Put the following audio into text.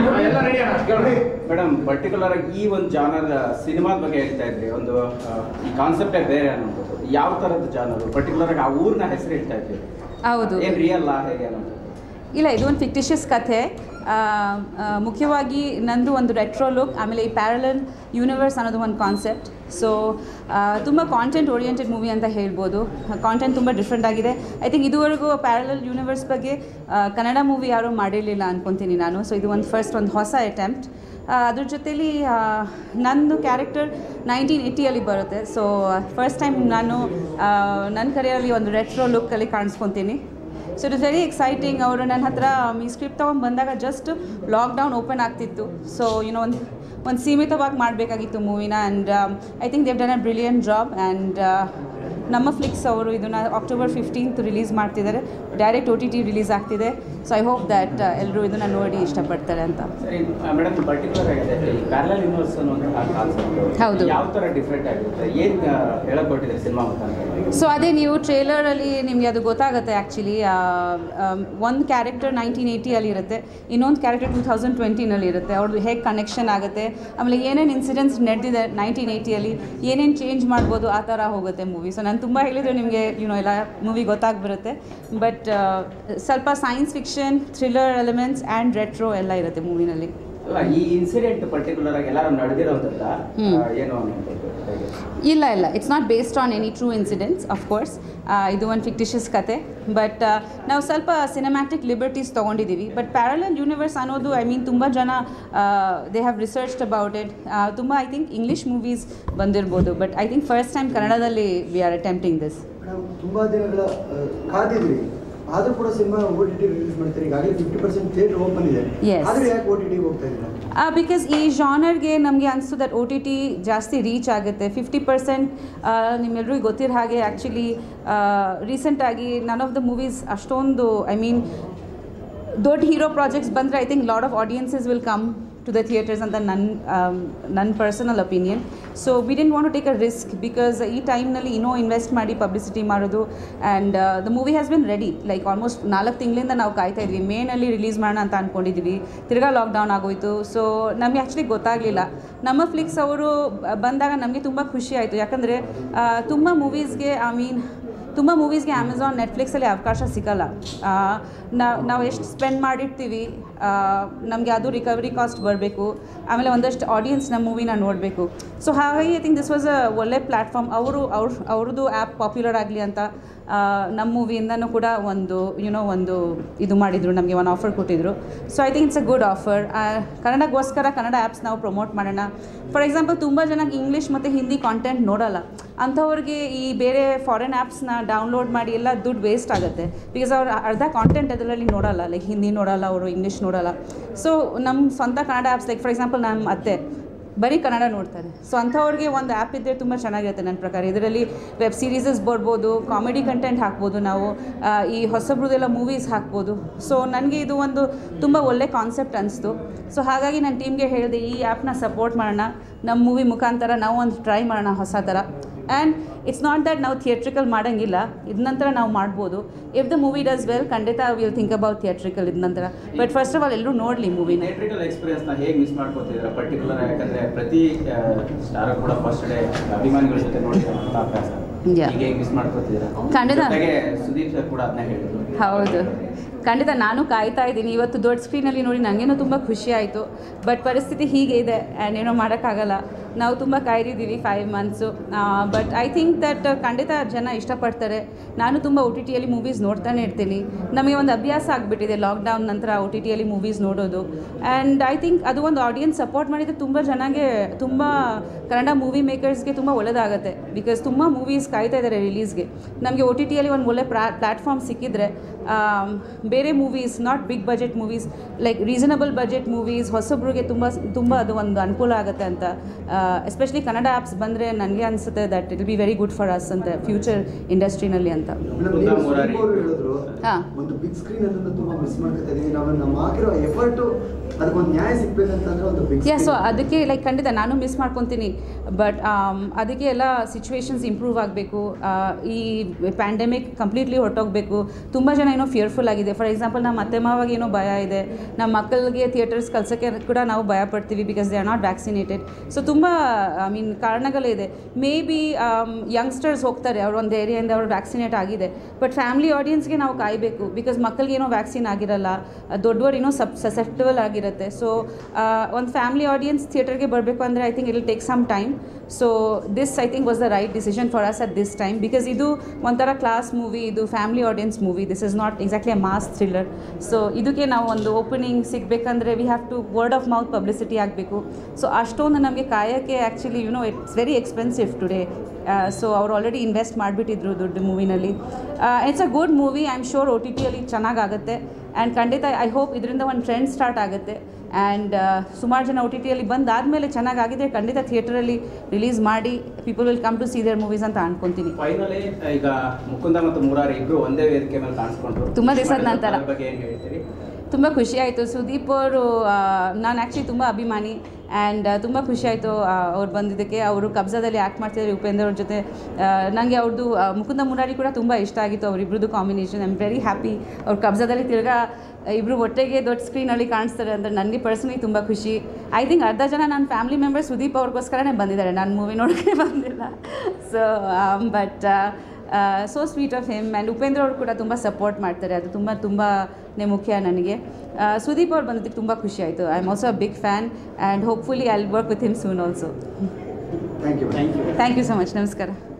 ಎಲ್ಲ ರೆಡಿ ಅಣ್ಣ ಕೇಳ್ರಿ ಮೇಡಮ್ ಪರ್ಟಿಕ್ಯುಲರ್ ಆಗಿ ಈ ಒಂದು ಜಾನರ್ ಸಿನಿಮಾದ ಬಗ್ಗೆ ಹೇಳ್ತಾ ಇದ್ರಿ ಒಂದು ಆ, ಈ ಕಾನ್ಸೆಪ್ಟೇ ಬೇರೆ ಅನ್ನೋದು ಯಾವ ಥರದ ಜಾನರ್ ಪರ್ಟಿಕ್ಯುಲರ್ ಆಗಿ ಆ ಊರಿನ ಹೆಸರು ಹೇಳ್ತಾ ಇದ್ರಿ ಹೌದು ಏನು ರಿಯಲ್ ಹೇಗೆ ಅನ್ನೋದು ಇಲ್ಲ ಇದು ಒಂದು ಫಿಕ್ಟಿಷಿಯಸ್ ಕಥೆ ಆ, ಆ, ಮುಖ್ಯವಾಗಿ ನಂದು ಒಂದು ರೆಟ್ರೋ ಲುಕ್ ಆಮೇಲೆ ಈ ಪ್ಯಾರಲಲ್ ಯೂನಿವರ್ಸ್ ಅನ್ನೋದು ಒಂದು ಕಾನ್ಸೆಪ್ಟ್ ಸೊ ತುಂಬ ಕಾಂಟೆಂಟ್ ಓರಿಯೆಂಟೆಡ್ ಮೂವಿ ಅಂತ ಹೇಳ್ಬೋದು ಕಾಂಟೆಂಟ್ ತುಂಬ ಡಿಫ್ರೆಂಟ್ ಆಗಿದೆ ಐ ಥಿಂಕ್ ಇದುವರೆಗೂ ಪ್ಯಾರಲಲ್ ಯೂನಿವರ್ಸ್ ಬಗ್ಗೆ ಆ, ಕನ್ನಡ ಮೂವಿ ಯಾರೂ ಮಾಡಿರಲಿಲ್ಲ ಅನ್ಕೊತೀನಿ ನಾನು ಸೊ ಇದು ಒಂದು ಫಸ್ಟ್ ಒಂದು ಹೊಸ ಅಟೆಂಪ್ಟ್ ಅದ್ರ ಜೊತೇಲಿ ಆ, ನಂದು ಕ್ಯಾರೆಕ್ಟರ್ ನೈನ್ಟೀನ್ ಏಯ್ಟಿಯಲ್ಲಿ ಬರುತ್ತೆ ಸೊ ಫಸ್ಟ್ ಟೈಮ್ ನಾನು ಆ, ನನ್ನ ಕರಿಯರಲ್ಲಿ ಒಂದು ರೆಟ್ರೋ ಲುಕ್ಕಲ್ಲಿ ಕಾಣಿಸ್ಕೊತೀನಿ so it is very exciting ಅವರು ನನ್ನ ಹತ್ರ ಈ ಸ್ಕ್ರಿಪ್ಟ್ ತೊಗೊಂಡು ಬಂದಾಗ ಜಸ್ಟ್ ಲಾಕ್ಡೌನ್ ಓಪನ್ ಆಗ್ತಿತ್ತು ಸೊ ಯುನೋ ಒಂದು ಒಂದು ಸೀಮಿತವಾಗಿ ಮಾಡಬೇಕಾಗಿತ್ತು ಮೂವಿನ and I think Dev done a brilliant job and Namma Flix ಅವರು ಇದನ್ನು ಅಕ್ಟೋಬರ್ ಫಿಫ್ಟೀನ್ತ್ ರಿಲೀಸ್ ಮಾಡ್ತಿದ್ದಾರೆ direct O T T release ಆಗ್ತಿದೆ ಸೊ ಐ ಹೋಪ್ ದ್ಯಾಟ್ ಎಲ್ಲರೂ ಇದನ್ನು ನೋಡಿ ಇಷ್ಟಪಡ್ತಾರೆ ಅಂತ ಸರಿ ಮೇಡಮ್ ಪರ್ಟಿಕ್ಯುಲರ್ ಆಗಿದೆ ಈ ಪ್ಯಾರಲಲ್ ಯೂನಿವರ್ಸ್ ಅನ್ನುವಂತಹ ಕಾನ್ಸೆಪ್ಟ್ ಹೌದು. ಯಾವ ಥರ ಡಿಫ್ರೆಂಟ್ ಆಗಿರುತ್ತೆ ಏನು ಹೇಳಕ್ ಕೊಟ್ಟಿದ್ದಾರೆ ಸಿನಿಮಾ ಮುಖಾಂತರ ಸೊ ಅದೇ ನೀವು ಟ್ರೇಲರಲ್ಲಿ ನಿಮಗೆ ಅದು ಗೊತ್ತಾಗುತ್ತೆ ಆ್ಯಕ್ಚುಲಿ ಒಂದು ಕ್ಯಾರೆಕ್ಟರ್ ನೈನ್ಟೀನ್ ಏಯ್ಟಿಯಲ್ಲಿ ಇರುತ್ತೆ ಇನ್ನೊಂದು ಕ್ಯಾರೆಕ್ಟರ್ ಟೂ ತೌಸಂಡ್ ಟ್ವೆಂಟಿನಲ್ಲಿ ಇರುತ್ತೆ ಅವ್ರದ್ದು ಹೇಗೆ ಕನೆಕ್ಷನ್ ಆಗುತ್ತೆ ಆಮೇಲೆ ಏನೇನು ಇನ್ಸಿಡೆಂಟ್ಸ್ ನಡೆದಿದೆ ನೈನ್ಟೀನ್ ಏಯ್ಟಿಯಲ್ಲಿ ಏನೇನು ಚೇಂಜ್ ಮಾಡ್ಬೋದು ಆ ಥರ ಹೋಗುತ್ತೆ ಮೂವಿ ಸೊ ನಾನು ತುಂಬ ಹೇಳಿದರೆ ನಿಮಗೆ ಯುನೋ ಎಲ್ಲ ಮೂವಿ ಗೊತ್ತಾಗ್ಬಿರುತ್ತೆ ಬಟ್ ಸ್ವಲ್ಪ science fiction thriller elements and retro ಎಲ್ಲ ಇರುತ್ತೆ ಮೂವಿನಲ್ಲಿ ಅಲ್ಲ ಈ ಇನ್ಸಿಡೆಂಟ್ ಪರ್ಟಿಕ್ಯುಲರ್ ಆಗಿ ಎಲ್ಲರೂ ನಡೆದಿರೋಂಥದ್ದ ಹ್ಮ್. ಏನು ಅನ್ನೋದು ಹೇಗೆ ಇಲ್ಲ ಇಲ್ಲ it's not based on any true incidents course ಇದು ಒಂದು ಫಿಕ್ಟಿಷಿಯಸ್ ಕತೆ ಬಟ್ ನಾವು ಸ್ವಲ್ಪ ಸಿನಿಮ್ಯಾಟಿಕ್ ಲಿಬರ್ಟೀಸ್ ತೊಗೊಂಡಿದ್ದೀವಿ ಬಟ್ ಪ್ಯಾರಲಲ್ ಯೂನಿವರ್ಸ್ ಅನ್ನೋದು ಐ ಮೀನ್ ತುಂಬ ಜನ they have researched about it ತುಂಬ ಐ ಥಿಂಕ್ ಇಂಗ್ಲೀಷ್ ಮೂವೀಸ್ ಬಂದಿರ್ಬೋದು but I think first time ಕನ್ನಡದಲ್ಲಿ ವಿ ಆರ್ ಅಟೆಂಪ್ಟಿಂಗ್ ದಿಸ್ ನಾವು ತುಂಬಾ ದಿನಗಳ ಆ, ಕಾದಿದ್ವಿ ಆದ್ರೂ ಕೂಡ cinema O T T release ಮಾಡ್ತಾರೆ ಈಗಾಗಲೇ ಫಿಫ್ಟಿ ಪರ್ಸೆಂಟ್ ಥಿಯೇಟರ್ ಓಪನ್ ಇದೆ Yes. ಆದ್ರೆ ಯಾಕೆ ಓ ಟಿ ಟಿಗೆ ಹೋಗ್ತಾ ಇದ್ದೀರಾ ಬಿಕಾಸ್ ಈ ಜಾನರ್ಗೆ ನಮಗೆ ಅನಿಸ್ತು ದಟ್ ಒ ಟಿ ಟಿ ಜಾಸ್ತಿ ರೀಚ್ ಆಗುತ್ತೆ ಫಿಫ್ಟಿ ಪರ್ಸೆಂಟ್ ನಿಮ್ಮೆಲ್ರಿಗೂ ಗೊತ್ತಿರೋ ಹಾಗೆ ಆ್ಯಕ್ಚುಲಿ ರೀಸೆಂಟಾಗಿ ನನ್ ಆಫ್ ದ ಮೂವೀಸ್ ಅಷ್ಟೊಂದು ಐ ಮೀನ್ ದೊಡ್ಡ ಹೀರೋ ಪ್ರಾಜೆಕ್ಟ್ಸ್ ಬಂದರೆ I think lot of audiences will come to the theatres ಅಂತ ನನ್ನ ನನ್ನ personal opinion so we didn't want to take a risk because ಈ ಟೈಮ್ನಲ್ಲಿ ಇನ್ನೂ ಇನ್ವೆಸ್ಟ್ ಮಾಡಿ ಪಬ್ಲಿಸಿಟಿ ಮಾಡೋದು and the movie has been ready like almost ನಾಲ್ಕು ತಿಂಗಳಿಂದ ನಾವು ಕಾಯ್ತಾ ಇದ್ವಿ ಮೇನಲ್ಲಿ ರಿಲೀಸ್ ಮಾಡೋಣ ಅಂತ ಅಂದ್ಕೊಂಡಿದ್ವಿ ತಿರ್ಗಾ ಲಾಕ್ಡೌನ್ ಆಗೋಯ್ತು ಸೊ ನಮಗೆ ಆ್ಯಕ್ಚುಲಿ ಗೊತ್ತಾಗಲಿಲ್ಲ ನಮ್ಮ ಫ್ಲಿಕ್ಸ್ ಅವರು ಬಂದಾಗ ನಮಗೆ ತುಂಬ ಖುಷಿ ಆಯಿತು ಯಾಕಂದರೆ ತುಂಬ ಮೂವೀಸ್ಗೆ ಐ ಮೀನ್ ತುಂಬ ಮೂವೀಸ್ಗೆ ಅಮೆಝಾನ್ ನೆಟ್ಫ್ಲಿಕ್ಸಲ್ಲಿ ಅವಕಾಶ ಸಿಗಲ್ಲ ನಾವು ನಾವು ಎಷ್ಟು ಸ್ಪೆಂಡ್ ಮಾಡಿರ್ತೀವಿ ನಮಗೆ ಅದು ರಿಕವರಿ ಕಾಸ್ಟ್ ಬರಬೇಕು ಆಮೇಲೆ ಒಂದಷ್ಟು ಆಡಿಯನ್ಸ್ ನಮ್ಮ ಮೂವಿನ ನೋಡಬೇಕು ಸೊ ಹಾಗಾಗಿ I think this was a ಒಳ್ಳೆ ಪ್ಲ್ಯಾಟ್ಫಾರ್ಮ್ ಅವರು ಅವ್ರ ಅವ್ರದ್ದು ಆ್ಯಪ್ ಪಾಪ್ಯುಲರ್ ಆಗಲಿ ಅಂತ ಆ, ನಮ್ಮ ಮೂವಿಯಿಂದನೂ ಕೂಡ ಒಂದು ಯುನೋ ಒಂದು ಇದು ಮಾಡಿದರು ನಮಗೆ ಒಂದು ಆಫರ್ ಕೊಟ್ಟಿದ್ರು so I think it's a good offer ಕನ್ನಡಗೋಸ್ಕರ ಕನ್ನಡ ಆ್ಯಪ್ಸ್ ನಾವು ಪ್ರಮೋಟ್ ಮಾಡೋಣ ಫಾರ್ ಎಕ್ಸಾಂಪಲ್ ತುಂಬ ಜನಕ್ಕೆ ಇಂಗ್ಲೀಷ್ ಮತ್ತು ಹಿಂದಿ ಕಾಂಟೆಂಟ್ ನೋಡಲ್ಲ ಅಂಥವ್ರಿಗೆ ಈ ಬೇರೆ ಫಾರಿನ್ ಆ್ಯಪ್ಸ್ನ ಡೌನ್ಲೋಡ್ ಮಾಡಿ ಎಲ್ಲ ದುಡ್ಡು ವೇಸ್ಟ್ ಆಗುತ್ತೆ ಬಿಕಾಸ್ ಅವ್ರು ಅರ್ಧ ಕಾಂಟೆಂಟ್ ಅದರಲ್ಲಿ ನೋಡಲ್ಲ ಲೈಕ್ ಹಿಂದಿ ನೋಡಲ್ಲ ಅವರು ಇಂಗ್ಲೀಷ್ ನೋಡಲ್ಲ ಸೊ ನಮ್ಮ ಸ್ವಂತ Kannada apps like for example ನಮ್ಮ ಅತ್ತೆ ಬರೀ ಕನ್ನಡ ನೋಡ್ತಾರೆ ಸೊ ಅಂಥವ್ರಿಗೆ ಒಂದು ಆ್ಯಪ್ ಇದ್ದರೆ ತುಂಬ ಚೆನ್ನಾಗಿರುತ್ತೆ ನನ್ನ ಪ್ರಕಾರ ಇದರಲ್ಲಿ ವೆಬ್ ಸೀರೀಸಸ್ ಬರ್ಬೋದು ಕಾಮಿಡಿ ಕಂಟೆಂಟ್ ಹಾಕ್ಬೋದು ನಾವು ಆ, ಈ ಹೊಸಬ್ರದ್ದೆಲ್ಲ ಮೂವೀಸ್ ಹಾಕ್ಬೋದು ಸೊ ನನಗೆ ಇದು ಒಂದು ತುಂಬ ಒಳ್ಳೆ ಕಾನ್ಸೆಪ್ಟ್ ಅನಿಸ್ತು ಸೊ ಹಾಗಾಗಿ ನನ್ನ ಟೀಮ್ಗೆ ಹೇಳಿದೆ ಈ ಆ್ಯಪ್ನ ಸಪೋರ್ಟ್ ಮಾಡೋಣ ನಮ್ಮ ಮೂವಿ ಮುಖಾಂತರ ನಾವು ಒಂದು ಟ್ರೈ ಮಾಡೋಣ ಹೊಸ ಥರ ಆ್ಯಂಡ್ ಇಟ್ಸ್ ನಾಟ್ ದಟ್ ನಾವು ಥಿಯೇಟ್ರಿಕಲ್ ಮಾಡೋಂಗಿಲ್ಲ ಇದ ನಂತರ ನಾವು ಮಾಡ್ಬೋದು if the movie does well ಖಂಡಿತ ವಿಲ್ ಥಿಂಕ್ ಅಬೌಟ್ ಥಿಯೇಟ್ರಿಕಲ್ ಇದ ನಂತರ ಬಟ್ ಫಸ್ಟ್ ಆಫ್ ಆಲ್ ಎಲ್ಲರೂ ನೋಡಲಿ ಮೂವಿನ ಥಿಯೇಟ್ರಿಕಲ್ ಎಕ್ಸ್ಪೀರಿಯನ್ಸ್ನ ಹೇಗೆ ಮಿಸ್ ಮಾಡ್ಕೋತಿದ್ರ ಪರ್ಟಿಕ್ಯುಲರ್ ಯಾಕಂದ್ರೆ ಪ್ರತಿ ಸ್ಟಾರ್ ಕೂಡ ಫಸ್ಟ್ ಡೇ ಅಭಿಮಾನಿಗಳ ಜೊತೆ ನೋಡಿರೋಂಥ ಅಭ್ಯಾಸ Yeah. ಈಗ ಹೇಗೆ ಮಿಸ್ ಮಾಡ್ಕೋತಿದ್ದೀರಾ ಖಂಡಿತ. ಜೊತೆಗೆ ಸುದೀಪ್ ಸರ್ ಕೂಡ ಅದನ್ನ ಹೇಳಿದ್ರು ಹೌದು ಖಂಡಿತ ನಾನು ಕಾಯ್ತಾ ಇದ್ದೀನಿ ಇವತ್ತು ದೊಡ್ಡ ಸ್ಕ್ರೀನಲ್ಲಿ ನೋಡಿ ನನಗೇನೋ ತುಂಬ ಖುಷಿ ಆಯಿತು ಬಟ್ ಪರಿಸ್ಥಿತಿ ಹೀಗೆ ಇದೆ ಆ್ಯಂಡ್ ಏನೋ ಮಾಡೋಕ್ಕಾಗಲ್ಲ ನಾವು ತುಂಬ ಕಾಯ್ದಿದ್ದೀವಿ five months but I think that ಖಂಡಿತ ಜನ ಇಷ್ಟಪಡ್ತಾರೆ ನಾನು ತುಂಬ ಒ ಟಿ ಟಿಯಲ್ಲಿ ಮೂವೀಸ್ ನೋಡ್ತಾನೆ ಇರ್ತೀನಿ ನಮಗೆ ಒಂದು ಅಭ್ಯಾಸ ಆಗಿಬಿಟ್ಟಿದೆ ಲಾಕ್ಡೌನ್ ನಂತರ ಒ ಟಿ ಟಿಯಲ್ಲಿ ಮೂವೀಸ್ ನೋಡೋದು ಆ್ಯಂಡ್ ಐ ಥಿಂಕ್ ಅದು ಒಂದು ಆಡಿಯನ್ಸ್ ಸಪೋರ್ಟ್ ಮಾಡಿದರೆ ತುಂಬ ಜನಗೆ ತುಂಬ ಕನ್ನಡ ಮೂವಿ ಮೇಕರ್ಸ್ಗೆ ತುಂಬ ಒಳ್ಳೆಯದಾಗುತ್ತೆ ಬಿಕಾಸ್ ತುಂಬ ಮೂವೀಸ್ ಕಾಯ್ತಾ ಇದ್ದಾರೆ ರಿಲೀಸ್ಗೆ ನಮಗೆ ಒ ಟಿ ಟಿಯಲ್ಲಿ ಒಂದು ಒಳ್ಳೆ ಪ್ರಾ ಪ್ಲ್ಯಾಟ್ಫಾರ್ಮ್ ಸಿಕ್ಕಿದ್ರೆ ಆಮ್, ಬೇರೆ movies not big budget movies like reasonable budget movies ಹೊಸಬ್ರಿಗೆ ತುಂಬ ತುಂಬ ಅದು ಒಂದು ಅನುಕೂಲ ಆಗುತ್ತೆ ಅಂತ ಎಸ್ಪೆಷಲಿ ಕನ್ನಡ ಆ್ಯಪ್ಸ್ ಬಂದರೆ ನನಗೆ ಅನಿಸುತ್ತೆ that it be very good for us ಅಂತ ಫ್ಯೂಚರ್ ಇಂಡಸ್ಟ್ರಿನಲ್ಲಿ ಅಂತ ಮೇಡಮ್ ಉದಾ ನೀವು ಮುರಾರಿ. ಸುದೀಪ್ ಅವರು ಹೇಳಿದ್ರು ಹಾ. ಒಂದು ಬಿಗ್ ಸ್ಕ್ರೀನ್ ಅದನ್ನು ತುಂಬಾ ಮಿಸ್ ಮಾಡ್ಕೊತಾ ಇದೀವಿ ನಾವು ನಮ್ಮ ಹಾಕಿರೋ ಎಫರ್ಟ್ ಅದಕ್ಕೊಂದು ನ್ಯಾಯ ಸಿಗ್ಬೇಕಂತಂದ್ರೆ ಒಂದು ಬಿಗ್ ಯಾ ಸೊ ಅದಕ್ಕೆ ಲೈಕ್ ಖಂಡಿತ ನಾನು ಮಿಸ್ ಮಾಡ್ಕೊತೀನಿ ಬಟ್ ಅದಕ್ಕೆ ಎಲ್ಲ ಸಿಚುವೇಶನ್ಸ್ ಇಂಪ್ರೂವ್ ಆಗಬೇಕು ಈ ಪ್ಯಾಂಡಮಿಕ್ ಕಂಪ್ಲೀಟ್ಲಿ ಹೊರಟೋಗ್ಬೇಕು ತುಂಬ ಜನ ಏನೋ ಫಿಯರ್ಫುಲ್ ಆಗಿದೆ ಫಾರ್ ಎಕ್ಸಾಂಪಲ್ ನಮ್ಮ ಅತ್ತೆ ಮಾವಾಗ ಏನೋ ಭಯ ಇದೆ ನಮ್ಮ ಮಕ್ಕಳಿಗೆ ಥಿಯೇಟರ್ಸ್ ಕಳ್ಸೋಕ್ಕೆ ಕೂಡ ನಾವು ಭಯ ಪಡ್ತೀವಿ because they are not vaccinated so ತುಂಬ ಐ ಮೀನ್ ಕಾರಣಗಳಿದೆ ಮೇ ಬಿ ಯಂಗ್ಸ್ಟರ್ಸ್ ಹೋಗ್ತಾರೆ ಅವ್ರು ಒಂದು ಏರಿಯಾಯಿಂದ ಅವ್ರು ವ್ಯಾಕ್ಸಿನೇಟ್ ಆಗಿದೆ ಬಟ್ ಫ್ಯಾಮಿಲಿ ಆಡಿಯನ್ಸ್ಗೆ ನಾವು ಕಾಯಬೇಕು ಬಿಕಾಸ್ ಮಕ್ಕಳಿಗೆ ಏನೋ ವ್ಯಾಕ್ಸಿನ್ ಆಗಿರಲ್ಲ ದೊಡ್ಡವರು ಏನೋ ಸಬ್ ಸಸೆಪ್ಟಬಲ್ ಆಗಿರುತ್ತೆ ಸೊ ಒಂದು ಫ್ಯಾಮಿಲಿ ಆಡಿಯನ್ಸ್ ಥಿಯೇಟರ್ಗೆ ಬರಬೇಕು ಅಂದರೆ I think it will take some time so this I think was the right decision for us at this time because ಇದು ಒಂಥರ ಕ್ಲಾಸ್ ಮೂವಿ ಇದು family audience movie this is not exactly a mass thriller so ಇದಕ್ಕೆ ನಾವು ಒಂದು opening ಸಿಗಬೇಕಂದ್ರೆ we have to word of mouth publicity ಆಗಬೇಕು so ಅಷ್ಟೊಂದು ನಮಗೆ ಕಾಯೋಕ್ಕೆ actually you know it's very expensive today so ಅವ್ರು ಆಲ್ರೆಡಿ ಇನ್ವೆಸ್ಟ್ ಮಾಡಿಬಿಟ್ಟಿದ್ರು ದೊಡ್ಡ ಮೂವಿನಲ್ಲಿ it's a good movie I am sure O T ಟಿಯಲ್ಲಿ ಚೆನ್ನಾಗಾಗುತ್ತೆ ಆ್ಯಂಡ್ ಖಂಡಿತ ಐ ಹೋಪ್ ಇದರಿಂದ ಒಂದು ಟ್ರೆಂಡ್ ಸ್ಟಾರ್ಟ್ ಆಗುತ್ತೆ ಆ್ಯಂಡ್ ಸುಮಾರು ಜನ ಒ ಟಿ ಟಿಯಲ್ಲಿ ಬಂದಾದಮೇಲೆ ಚೆನ್ನಾಗಾಗಿದೆ ಖಂಡಿತ ಥಿಯೇಟರಲ್ಲಿ ರಿಲೀಸ್ ಮಾಡಿ people will come to see their movies ಅಂತ ಅನ್ಕೊತೀನಿ ಫೈನಲಿ ಈಗ ಮುಕುಂದ ಮತ್ತು ಮುರಾರಿ ಇಬ್ರು ಒಂದೇ ವೇದಿಕೆ ಮೇಲೆ ಕಾಣಿಸ್ಕೊಂಡ್ರು ತುಂಬಾ ದಿವ್ಸದ ನಂತರ. ಅದ್ರ ಬಗ್ಗೆ ಏನು ಹೇಳ್ತೀರಿ ತುಂಬ ಖುಷಿ ಆಯಿತು ಸುದೀಪ್ ಅವರು ನಾನು ಆ್ಯಕ್ಚುಲಿ ತುಂಬ ಅಭಿಮಾನಿ ಆ್ಯಂಡ್ ತುಂಬ ಖುಷಿ ಆಯಿತು ಅವ್ರು ಬಂದಿದ್ದಕ್ಕೆ ಅವರು ಕಬ್ಜಾದಲ್ಲಿ ಆ್ಯಕ್ಟ್ ಮಾಡ್ತಿದ್ದಾರೆ ಉಪೇಂದ್ರ ಅವ್ರ ಜೊತೆ ನನಗೆ ಅವ್ರದ್ದು ಆ, ಮುಕುಂದ ಮುರಾರಿ ಕೂಡ ತುಂಬ ಇಷ್ಟ ಆಗಿತ್ತು ಅವರಿಬ್ರದ್ದು combination I am very happy ಅವ್ರು ಕಬ್ಜಾದಲ್ಲಿ ತಿರ್ಗಾ ಇಬ್ಬರು ಒಟ್ಟಿಗೆ ದೊಡ್ಡ ಸ್ಕ್ರೀನಲ್ಲಿ ಕಾಣಿಸ್ತಾರೆ ಅಂದರೆ ನನಗೆ ಪರ್ಸನಲಿ ತುಂಬ ಖುಷಿ ಐ ಥಿಂಕ್ ಅರ್ಧ ಜನ ನನ್ನ ಫ್ಯಾಮಿಲಿ ಮೆಂಬರ್ಸ್ ಸುದೀಪ್ ಅವ್ರಿಗೋಸ್ಕರನೇ ಬಂದಿದ್ದಾರೆ ನಾನು ಮೂವಿ ನೋಡೋಕ್ಕೆ ಬಂದಿಲ್ಲ so but so sweet of him and Upendra ಅವರು ಕೂಡ ತುಂಬ ಸಪೋರ್ಟ್ ಮಾಡ್ತಾರೆ ಅದು ತುಂಬ ತುಂಬಾ ಮುಖ್ಯ ನನಗೆ ಆ, ಸುದೀಪ್ ಅವ್ರು ಬಂದಿದ್ದಕ್ಕೆ ತುಂಬ ಖುಷಿ ಆಯಿತು I am also a big fan and hopefully I work with him soon also thank you thank you thank you so much ನಮಸ್ಕಾರ